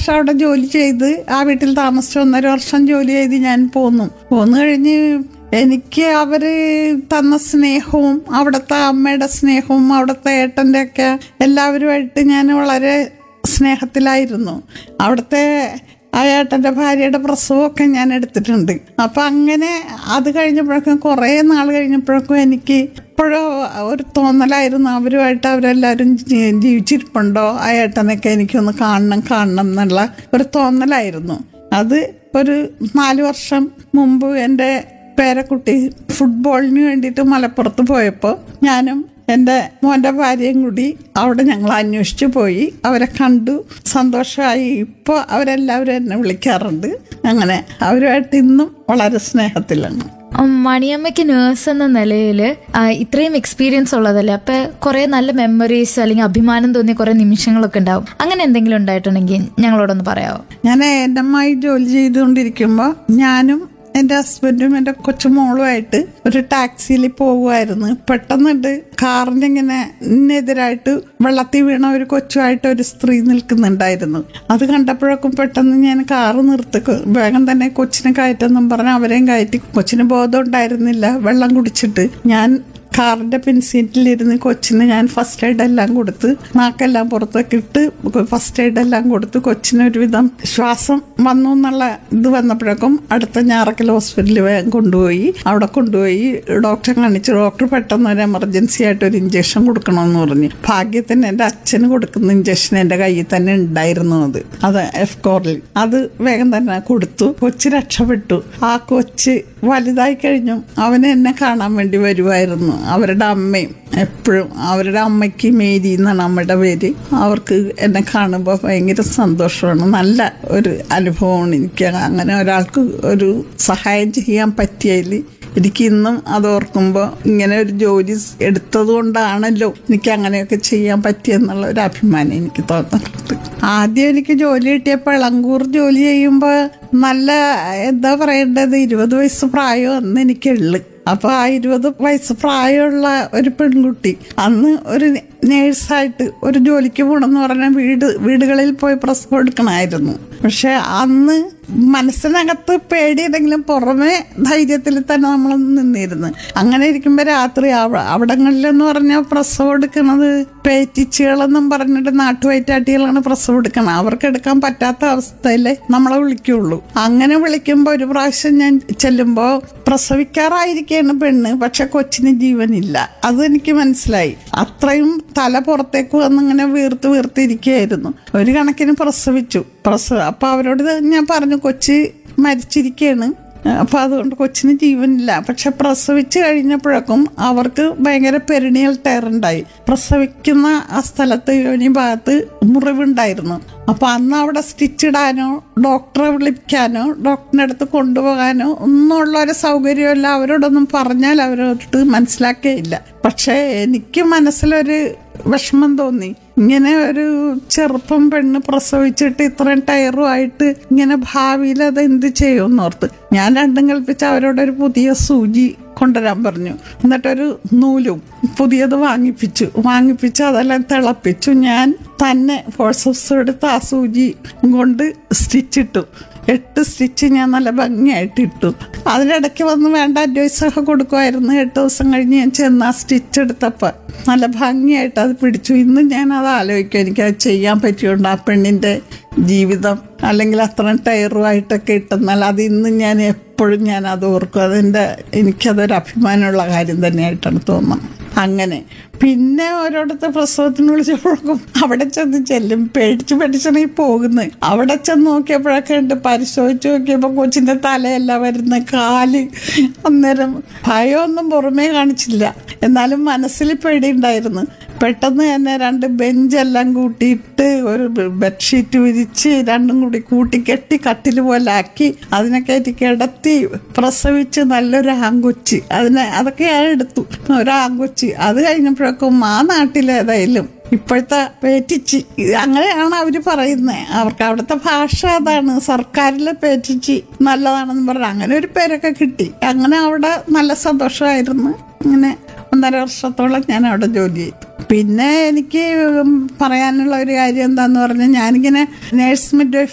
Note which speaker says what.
Speaker 1: വർഷം അവിടെ ജോലി ചെയ്ത് ആ വീട്ടിൽ താമസിച്ച് ഒന്നര വർഷം ജോലി ചെയ്ത് ഞാൻ പോന്നു പോന്നു കഴിഞ്ഞ് എനിക്ക് അവര് തന്ന സ്നേഹവും അവിടുത്തെ അമ്മയുടെ സ്നേഹവും അവിടുത്തെ ഏട്ടൻ്റെ ഒക്കെ എല്ലാവരുമായിട്ട് ഞാൻ വളരെ സ്നേഹത്തിലായിരുന്നു അവിടുത്തെ ആ ഏട്ടൻ്റെ ഭാര്യയുടെ പ്രസവമൊക്കെ ഞാൻ എടുത്തിട്ടുണ്ട് അപ്പം അങ്ങനെ അത് കഴിഞ്ഞപ്പോഴേക്കും കുറേ നാൾ കഴിഞ്ഞപ്പോഴേക്കും എനിക്ക് ഇപ്പോഴോ ഒരു തോന്നലായിരുന്നു അവരുമായിട്ട് അവരെല്ലാവരും ജീ- ജീവിച്ചിരിപ്പുണ്ടോ ആ ഏട്ടനൊക്കെ എനിക്കൊന്ന് കാണണം കാണണം എന്നുള്ള ഒരു തോന്നലായിരുന്നു അത് ഒരു നാല് വർഷം മുമ്പ് എൻ്റെ പേരക്കുട്ടി ഫുട്ബോളിന് വേണ്ടിയിട്ട് മലപ്പുറത്ത് പോയപ്പോൾ ഞാനും എൻ്റെ മോൻ്റെ ഭാര്യയും കൂടി അവിടെ ഞങ്ങൾ അന്വേഷിച്ചു പോയി അവരെ കണ്ടു സന്തോഷമായി ഇപ്പോൾ അവരെല്ലാവരും എന്നെ വിളിക്കാറുണ്ട് അങ്ങനെ അവരുമായിട്ട് ഇന്നും വളരെ സ്നേഹത്തിലാണ്
Speaker 2: ഉം, മണിയമ്മയ്ക്ക് നേഴ്സ് എന്ന നിലയിൽ ഇത്രയും എക്സ്പീരിയൻസ് ഉള്ളതല്ലേ അപ്പൊ കുറെ നല്ല മെമ്മറീസ് അല്ലെങ്കിൽ അഭിമാനം തോന്നിയ കുറെ നിമിഷങ്ങളൊക്കെ ഉണ്ടാവും അങ്ങനെ എന്തെങ്കിലും ഉണ്ടായിട്ടുണ്ടെങ്കിൽ ഞങ്ങളോടൊന്ന് പറയാമോ ഞാൻ
Speaker 1: ഞാൻ എൻ്റെമായി ജോലി ചെയ്തുകൊണ്ടിരിക്കുമ്പോൾ ഞാനും എൻ്റെ ഹസ്ബൻഡും എൻ്റെ കൊച്ചുമോളുമായിട്ട് ഒരു ടാക്സിയിൽ പോകുമായിരുന്നു പെട്ടെന്നിട്ട് കാറിൻ്റെ ഇങ്ങനെ എതിരായിട്ട് വെള്ളത്തിൽ വീണ ഒരു കൊച്ചുമായിട്ട് ഒരു സ്ത്രീ നിൽക്കുന്നുണ്ടായിരുന്നു അത് കണ്ടപ്പോഴേക്കും പെട്ടെന്ന് ഞാൻ കാറ് നിർത്തി കൊ- വേഗം തന്നെ കൊച്ചിനെ കയറ്റെന്നും പറഞ്ഞ് അവരെയും കയറ്റി കൊച്ചിന് ബോധം ഉണ്ടായിരുന്നില്ല വെള്ളം കുടിച്ചിട്ട് ഞാൻ കാറിന്റെ പിൻസീറ്റിലിരുന്ന് കൊച്ചിന് ഞാൻ ഫസ്റ്റ് എയ്ഡ് എല്ലാം കൊടുത്ത് നാക്കെല്ലാം പുറത്തേക്ക് ഇട്ട് ഫസ്റ്റ് എയ്ഡ് എല്ലാം കൊടുത്ത് കൊച്ചിന് ഒരുവിധം ശ്വാസം വന്നു എന്നുള്ള ഇത് വന്നപ്പോഴേക്കും അടുത്ത ഞാറക്കൽ ഹോസ്പിറ്റലിൽ വേഗം കൊണ്ടുപോയി അവിടെ കൊണ്ടുപോയി ഡോക്ടറെ കാണിച്ചു ഡോക്ടർ പെട്ടെന്ന് ഒരു എമർജൻസി ആയിട്ട് ഒരു ഇഞ്ചക്ഷൻ കൊടുക്കണമെന്ന് പറഞ്ഞു ഭാഗ്യത്തിന് എൻ്റെ അച്ഛന് കൊടുക്കുന്ന ഇഞ്ചക്ഷൻ എൻ്റെ കയ്യിൽ തന്നെ ഉണ്ടായിരുന്നു അത് അത് എഫ് കോറിൽ അത് വേഗം തന്നെ കൊടുത്തു കൊച്ച് രക്ഷപ്പെട്ടു ആ കൊച്ച് വലുതായി കഴിഞ്ഞു അവന് എന്നെ കാണാൻ വേണ്ടി വരുമായിരുന്നു അവരുടെ അമ്മയും എപ്പോഴും അവരുടെ അമ്മയ്ക്ക് മേരി എന്നാണ് അമ്മയുടെ പേര് അവർക്ക് എന്നെ കാണുമ്പോൾ ഭയങ്കര സന്തോഷമാണ് നല്ല ഒരു അനുഭവമാണ് എനിക്ക് അങ്ങനെ ഒരാൾക്ക് ഒരു സഹായം ചെയ്യാൻ പറ്റിയതിൽ എനിക്ക് ഇന്നും അത് ഓർക്കുമ്പോൾ ഇങ്ങനെ ഒരു ജോലി എടുത്തത് കൊണ്ടാണല്ലോ എനിക്ക് അങ്ങനെയൊക്കെ ചെയ്യാൻ പറ്റിയെന്നുള്ള ഒരു അഭിമാനം എനിക്ക് തോന്നുന്നുണ്ട് ആദ്യം എനിക്ക് ജോലി കിട്ടിയപ്പോൾ ഇളങ്കൂർ ജോലി ചെയ്യുമ്പോൾ നല്ല എന്താ പറയേണ്ടത് ഇരുപത് വയസ്സ് പ്രായം അന്ന് എനിക്കുള്ളു അപ്പോൾ ആ ഇരുപത് വയസ്സ് പ്രായമുള്ള ഒരു പെൺകുട്ടി അന്ന് ഒരു നേഴ്സായിട്ട് ഒരു ജോലിക്ക് പോകണമെന്ന് പറഞ്ഞാൽ വീട് വീടുകളിൽ പോയി പ്രസവം എടുക്കണമായിരുന്നു പക്ഷെ അന്ന് മനസ്സിനകത്ത് പേടിയുണ്ടെങ്കിലും പുറമെ ധൈര്യത്തിൽ തന്നെ നമ്മൾ നിന്നിരുന്നു അങ്ങനെ ഇരിക്കുമ്പോൾ രാത്രി അവ- അവിടങ്ങളിലെന്ന് പറഞ്ഞാൽ പ്രസവം എടുക്കുന്നത് പേറ്റിച്ചുകളെന്നും പറഞ്ഞിട്ട് നാട്ടുവയറ്റാട്ടികളാണ് പ്രസവം എടുക്കണം അവർക്ക് എടുക്കാൻ പറ്റാത്ത അവസ്ഥയിൽ നമ്മളെ വിളിക്കുള്ളൂ അങ്ങനെ വിളിക്കുമ്പോൾ ഒരു പ്രാവശ്യം ഞാൻ ചെല്ലുമ്പോൾ പ്രസവിക്കാറായിരിക്കുകയാണ് പെണ്ണ് പക്ഷെ കൊച്ചിന് ജീവനില്ല അത് എനിക്ക് മനസ്സിലായി അത്രയും തല പുറത്തേക്ക് വന്നിങ്ങനെ വീർത്ത് വീർത്തിരിക്കുകയായിരുന്നു ഒരു കണക്കിന് പ്രസവിച്ചു പ്രസവ അപ്പോൾ അവരോട് ഞാൻ പറഞ്ഞു കൊച്ച് മരിച്ചിരിക്കുകയാണ് അപ്പോൾ അതുകൊണ്ട് കൊച്ചിന് ജീവനില്ല പക്ഷെ പ്രസവിച്ച് കഴിഞ്ഞപ്പോഴേക്കും അവർക്ക് ഭയങ്കര പെരിണിയൽ ടയറുണ്ടായി പ്രസവിക്കുന്ന ആ സ്ഥലത്ത് യോനി ഭാഗത്ത് മുറിവുണ്ടായിരുന്നു അപ്പോൾ അന്ന് അവിടെ സ്റ്റിച്ച് ഇടാനോ ഡോക്ടറെ വിളിക്കാനോ ഡോക്ടറിൻ്റെ അടുത്ത് കൊണ്ടുപോകാനോ ഒന്നുമുള്ള ഒരു സൗകര്യമില്ല അവരോടൊന്നും പറഞ്ഞാൽ അവരോട്ട് മനസ്സിലാക്കുകയില്ല പക്ഷേ എനിക്ക് മനസ്സിലൊരു വിഷമം തോന്നി ഇങ്ങനെ ഒരു ചെറുപ്പം പെണ്ണ് പ്രസവിച്ചിട്ട് ഇത്രയും ടയറുമായിട്ട് ഇങ്ങനെ ഭാവിയിൽ അത് എന്ത് ചെയ്യുമെന്ന് ഓർത്ത് ഞാൻ രണ്ടും കൽപ്പിച്ച് അവരോടൊരു പുതിയ സൂചി കൊണ്ടുവരാൻ പറഞ്ഞു എന്നിട്ടൊരു നൂലും പുതിയത് വാങ്ങിപ്പിച്ചു വാങ്ങിപ്പിച്ച് അതെല്ലാം തിളപ്പിച്ചു ഞാൻ തന്നെ ഫോഴ്സസ് എടുത്ത് ആ സൂചി കൊണ്ട് സ്റ്റിച്ചിട്ടു എട്ട് സ്റ്റിച്ച് ഞാൻ നല്ല ഭംഗിയായിട്ട് ഇട്ടു അതിനിടയ്ക്ക് വന്ന് വേണ്ട അഡ്വൈസ് ഒക്കെ കൊടുക്കുമായിരുന്നു എട്ട് ദിവസം കഴിഞ്ഞ് ഞാൻ ചെന്ന് ആ സ്റ്റിച്ച് എടുത്തപ്പോൾ നല്ല ഭംഗിയായിട്ട് അത് പിടിച്ചു ഇന്ന് ഞാൻ അത് ആലോചിക്കും എനിക്കത് ചെയ്യാൻ പറ്റിയുണ്ട് ആ പെണ്ണിൻ്റെ ജീവിതം അല്ലെങ്കിൽ അത്രയും ടയറുമായിട്ടൊക്കെ ഇട്ടെന്നാൽ അത് ഇന്ന് ഞാൻ എപ്പോഴും ഞാൻ അത് ഓർക്കും അതെൻ്റെ എനിക്കതൊരു അഭിമാനമുള്ള കാര്യം തന്നെയായിട്ടാണ് തോന്നുന്നത് അങ്ങനെ പിന്നെ ഓരോരുത്തർ പ്രസവത്തിന് വിളിച്ചപ്പോഴേക്കും അവിടെ ചെന്ന് ചെല്ലും പേടിച്ച് പേടിച്ചാണ് ഈ പോകുന്നത് അവിടെ ചെന്ന് നോക്കിയപ്പോഴൊക്കെ ഉണ്ട് പരിശോധിച്ച് നോക്കിയപ്പോൾ കൊച്ചിൻ്റെ തലയല്ല വരുന്ന കാല് അന്നേരം ഭയമൊന്നും പുറമേ കാണിച്ചില്ല എന്നാലും മനസ്സിൽ പേടിയുണ്ടായിരുന്നു പെട്ടെന്ന് തന്നെ രണ്ട് ബെഞ്ചെല്ലാം കൂട്ടിയിട്ട് ഒരു ബെഡ്ഷീറ്റ് വിരിച്ച് രണ്ടും കൂടി കൂട്ടിക്കെട്ടി കട്ടിൽ പോലെ ആക്കി അതിനെ കയറ്റി കിടത്തി പ്രസവിച്ച് നല്ലൊരു ആങ്കൊച്ചി അതിനെ അതൊക്കെ ഞാൻ എടുത്തു ഒരു ആങ്കൊച്ചി അത് കഴിഞ്ഞപ്പോഴേക്കും ആ നാട്ടിലേതായാലും ഇപ്പോഴത്തെ പേറ്റിച്ചി ഇത് അങ്ങനെയാണ് അവർ പറയുന്നത് അവർക്ക് അവിടുത്തെ ഭാഷ അതാണ് സർക്കാരിലെ പേറ്റിച്ചി നല്ലതാണെന്ന് പറഞ്ഞു അങ്ങനെ ഒരു പേരൊക്കെ കിട്ടി അങ്ങനെ അവിടെ നല്ല സന്തോഷമായിരുന്നു അങ്ങനെ ഒന്നര വർഷത്തോളം ഞാൻ അവിടെ ജോലി ചെയ്തു പിന്നെ എനിക്ക് പറയാനുള്ള ഒരു കാര്യം എന്താന്ന് പറഞ്ഞാൽ ഞാനിങ്ങനെ നേഴ്സ് മിഡ്